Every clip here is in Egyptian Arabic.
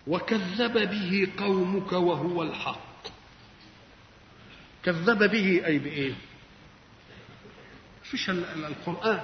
وكذب به قومك وهو الحق كذب به أي بإيه فيش القرآن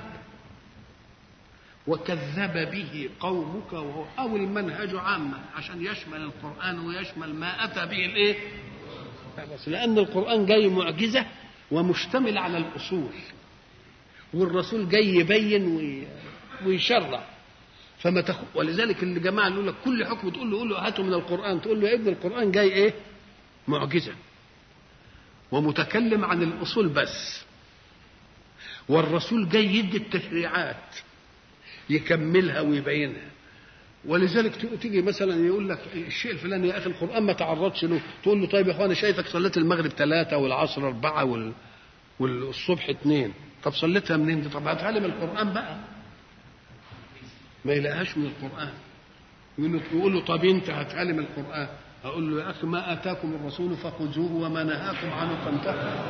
وكذب به قومك وهو أو المنهج عامة عشان يشمل القرآن ويشمل ما أتى به الإيه بس لأن القرآن جاي معجزة ومشتمل على الأصول والرسول جاي يبين ويشرع فما تخ... ولذلك اللي جماعه يقول لك كل حكم تقول له قول له هاته من القران تقول له يا ابن القران جاي ايه؟ معجزه ومتكلم عن الاصول بس والرسول جاي يدي التشريعات يكملها ويبينها ولذلك تيجي مثلا يقول لك الشيء الفلاني يا اخي القران ما تعرضش له تقول له طيب يا اخوان شايفك صليت المغرب ثلاثه والعصر اربعه وال... والصبح اثنين طب صليتها منين دي طب هاتها لي من القران بقى ما يلاقيهاش من القرآن يقول له يقول له طب أنت هاتها لي من القرآن أقول له يا أخي ما آتاكم الرسول فخذوه وما نهاكم عنه فانتهوا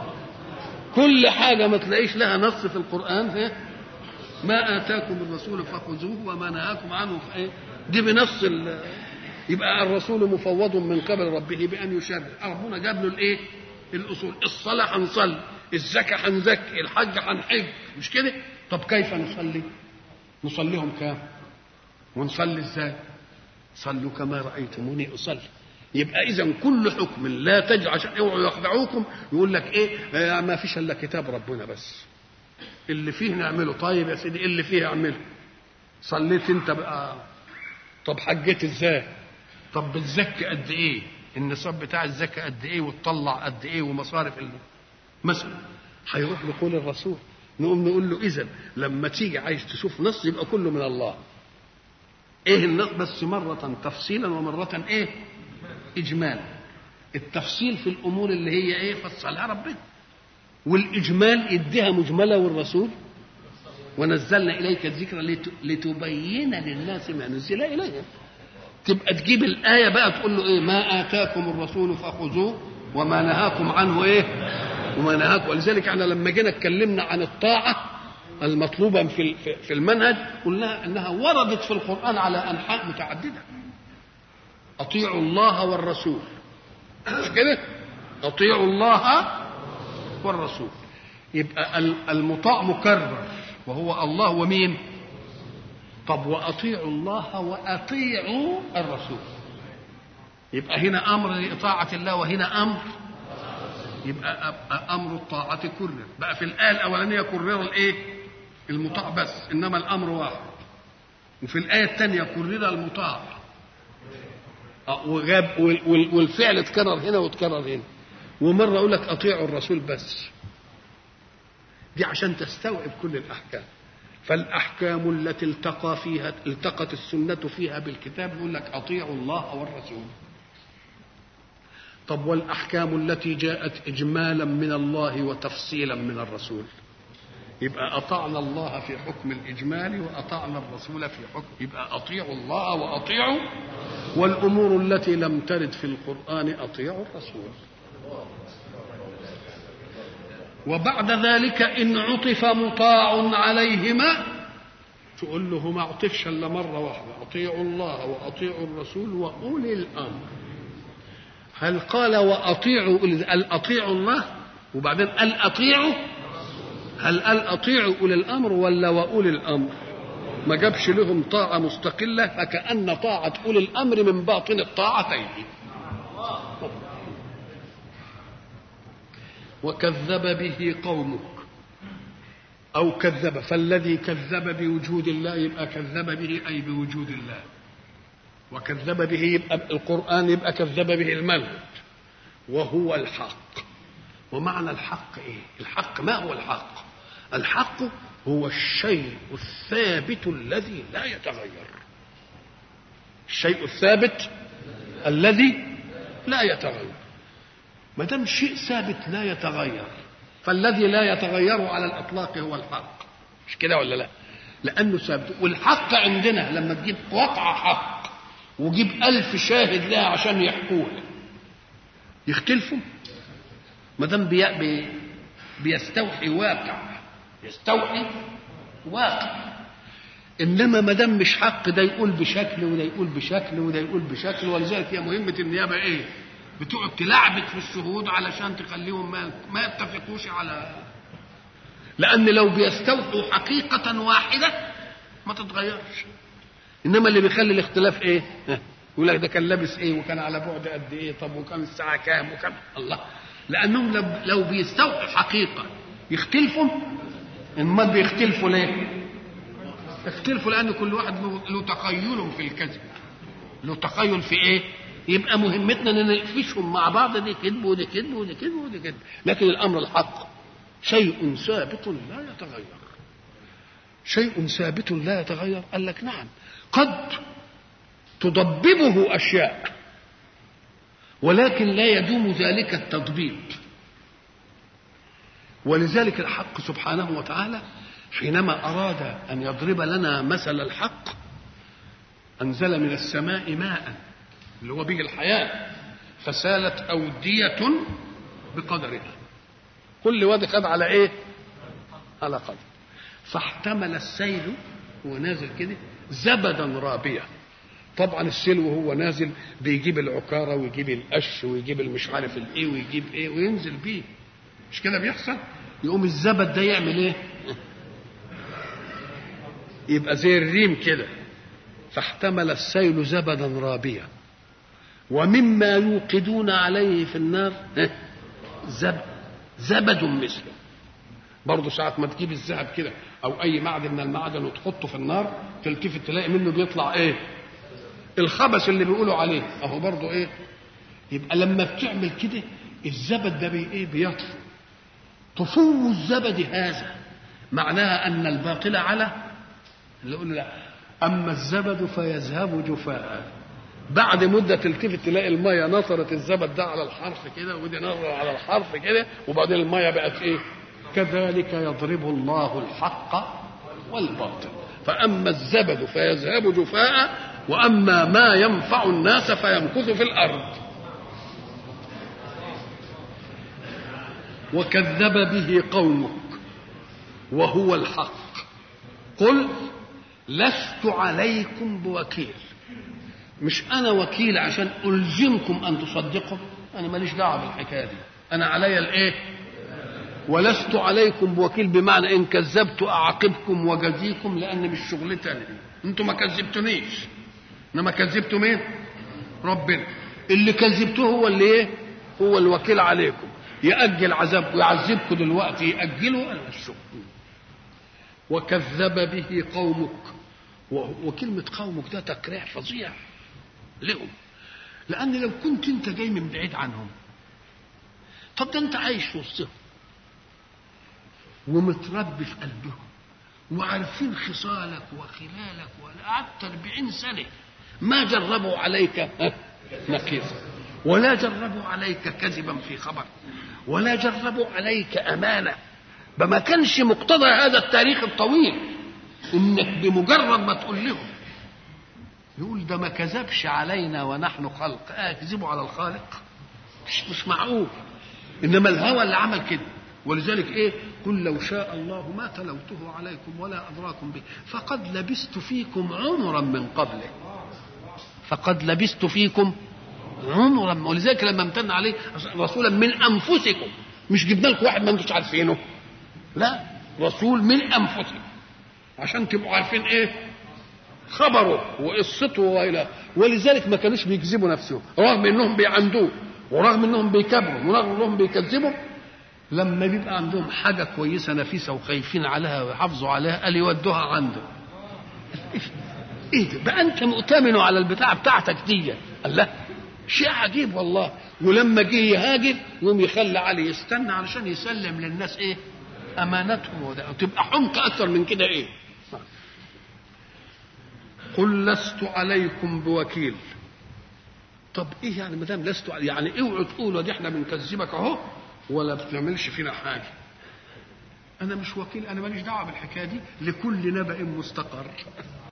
كل حاجة ما تلاقيش لها نص في القرآن فيه ما آتاكم الرسول فخذوه وما نهاكم عنه فإيه دي بنص يبقى الرسول مفوض من قبل ربه بأن يشرع ربنا جاب له الإيه؟ الأصول الصلاة هنصلي الزكاة هنزكي الحج هنحج مش كده؟ طب كيف نصلي؟ نصليهم كام ونصلي ازاي صلوا كما رايتموني اصلي يبقى اذا كل حكم لا تجعل عشان اوعوا يخدعوكم يقول لك ايه آه ما فيش الا كتاب ربنا بس اللي فيه نعمله طيب يا سيدي اللي فيه اعمله صليت انت بقى طب حجيت ازاي طب بتزكي قد ايه النصاب بتاع الزكاه قد ايه وتطلع قد ايه ومصارف مثلا هيروح لقول الرسول نقوم نقول له اذا لما تيجي عايز تشوف نص يبقى كله من الله ايه النص بس مرة تفصيلا ومرة ايه اجمالا التفصيل في الامور اللي هي ايه فصلها ربنا والاجمال يديها مجمله والرسول ونزلنا اليك الذكر لتبين للناس ما نزل اليهم تبقى تجيب الايه بقى تقول له ايه ما اتاكم الرسول فخذوه وما نهاكم عنه ايه وما نهاكم ولذلك احنا لما جينا اتكلمنا عن الطاعه المطلوبه في في المنهج قلنا انها وردت في القران على انحاء متعدده اطيعوا الله والرسول مش كده اطيعوا الله والرسول يبقى المطاع مكرر وهو الله ومين طب واطيعوا الله واطيعوا الرسول يبقى هنا امر لاطاعه الله وهنا امر يبقى امر الطاعه كرر بقى في الايه الاولانيه كرر الايه المطاع بس انما الامر واحد وفي الايه الثانيه كرر المطاع وجاب والفعل اتكرر هنا واتكرر هنا ومره اقول لك اطيعوا الرسول بس دي عشان تستوعب كل الاحكام فالاحكام التي التقى فيها التقت السنه فيها بالكتاب يقول لك اطيعوا الله والرسول طب والاحكام التي جاءت اجمالا من الله وتفصيلا من الرسول يبقى اطعنا الله في حكم الاجمال واطعنا الرسول في حكم يبقى اطيعوا الله واطيعوا والامور التي لم ترد في القران اطيعوا الرسول وبعد ذلك ان عطف مطاع عليهما تقول له ما عطفش الا مره واحده اطيعوا الله واطيعوا الرسول واولي الامر هل قال واطيعوا قال اطيعوا الله وبعدين قال اطيعوا هل قال اطيعوا اولي الامر ولا واولي الامر ما جابش لهم طاعه مستقله فكان طاعه اولي الامر من باطن الطاعتين وكذب به قومك او كذب فالذي كذب بوجود الله يبقى كذب به اي بوجود الله وكذب به يبقى القران يبقى كذب به المنهج وهو الحق ومعنى الحق ايه الحق ما هو الحق الحق هو الشيء الثابت الذي لا يتغير الشيء الثابت الذي لا يتغير ما دام شيء ثابت لا يتغير فالذي لا يتغير على الاطلاق هو الحق مش كده ولا لا لانه ثابت والحق عندنا لما تجيب وقع حق وجيب ألف شاهد لها عشان يحكوها يختلفوا ما دام بي... بي... بيستوحي واقع يستوحي واقع انما ما دام مش حق ده يقول بشكل وده يقول بشكل وده يقول بشكل ولذلك هي مهمه النيابه ايه؟ بتقعد تلعبك في الشهود علشان تخليهم ما, ما يتفقوش على لان لو بيستوحوا حقيقه واحده ما تتغيرش انما اللي بيخلي الاختلاف ايه؟ يقول لك ده كان لابس ايه وكان على بعد قد ايه طب وكان الساعه كام وكان الله لانهم لو, لو بيستوحوا حقيقه يختلفوا امال بيختلفوا ليه؟ يختلفوا لان كل واحد له تخيل في الكذب له تخيل في ايه؟ يبقى مهمتنا ان نقفشهم مع بعض دي كذب ودي كذب ودي كذب ودي كذب لكن الامر الحق شيء ثابت لا يتغير شيء ثابت لا يتغير قال لك نعم قد تضببه اشياء ولكن لا يدوم ذلك التضبيب ولذلك الحق سبحانه وتعالى حينما اراد ان يضرب لنا مثل الحق انزل من السماء ماء اللي هو به الحياه فسالت اوديه بقدرها كل واد خد على ايه على قدر فاحتمل السيل وهو نازل كده زبدا رابيا طبعا السيل وهو نازل بيجيب العكاره ويجيب القش ويجيب المش عارف الايه ويجيب ايه وينزل بيه مش كده بيحصل يقوم الزبد ده يعمل ايه يبقى زي الريم كده فاحتمل السيل زبدا رابيا ومما يوقدون عليه في النار زب زبد مثله برضه ساعة ما تجيب الذهب كده أو أي معدن من المعدن وتحطه في النار تلتفت تلاقي منه بيطلع إيه؟ الخبث اللي بيقولوا عليه أهو برضه إيه؟ يبقى لما بتعمل كده الزبد ده بي إيه؟ بيطفو طفو الزبد هذا معناها أن الباطل على اللي يقول لا أما الزبد فيذهب جفاء بعد مدة تلتفت تلاقي المية نطرت الزبد ده على الحرف كده ودي نطرت على الحرف كده وبعدين المية بقت ايه؟ كذلك يضرب الله الحق والباطل فأما الزبد فيذهب جفاء وأما ما ينفع الناس فيمكث في الأرض وكذب به قومك وهو الحق قل لست عليكم بوكيل مش انا وكيل عشان الزمكم ان تصدقوا انا ماليش دعوه بالحكايه دي انا علي الايه ولست عليكم بوكيل بمعنى ان كذبت اعاقبكم وجزيكم لان مش شغلتي انا انتوا ما كذبتونيش انما كذبتوا مين ربنا اللي كذبتوه هو اللي ايه هو الوكيل عليكم يأجل عذابكم يعذبكم دلوقتي يأجله أنا الشغل وكذب به قومك وكلمة قومك ده تكريع فظيع لهم لأن لو كنت أنت جاي من بعيد عنهم طب ده أنت عايش وسطهم ومتربي في قلبهم وعارفين خصالك وخلالك وقعدت 40 سنة ما جربوا عليك نقيصا ولا جربوا عليك كذبا في خبر ولا جربوا عليك أمانة بما كانش مقتضى هذا التاريخ الطويل انك بمجرد ما تقول لهم يقول ده ما كذبش علينا ونحن خلق اه كذبوا على الخالق مش مش معقول انما الهوى اللي عمل كده ولذلك ايه قل لو شاء الله ما تلوته عليكم ولا ادراكم به فقد لبست فيكم عمرا من قبله فقد لبست فيكم عمرا ولذلك لما امتن عليه رسولا من انفسكم مش جبنا لكم واحد ما انتوش عارفينه لا رسول من انفسكم عشان تبقوا عارفين ايه خبره وقصته والى ولذلك ما كانوش بيكذبوا نفسهم رغم انهم بيعندوه ورغم انهم بيكبروا ورغم انهم بيكذبوا لما بيبقى عندهم حاجه كويسه نفيسه وخايفين عليها ويحافظوا عليها قال يودوها عنده ايه ده بقى انت مؤتمن على البتاع بتاعتك دي قال لا شيء عجيب والله ولما جه يهاجر يقوم يخلي علي يستنى علشان يسلم للناس ايه امانتهم وده تبقى حمق اكثر من كده ايه قل لست عليكم بوكيل طب ايه يعني ما دام لست يعني اوعوا تقولوا دي احنا بنكذبك اهو ولا بتعملش فينا حاجه انا مش وكيل انا ماليش دعوه بالحكايه دي لكل نبأ مستقر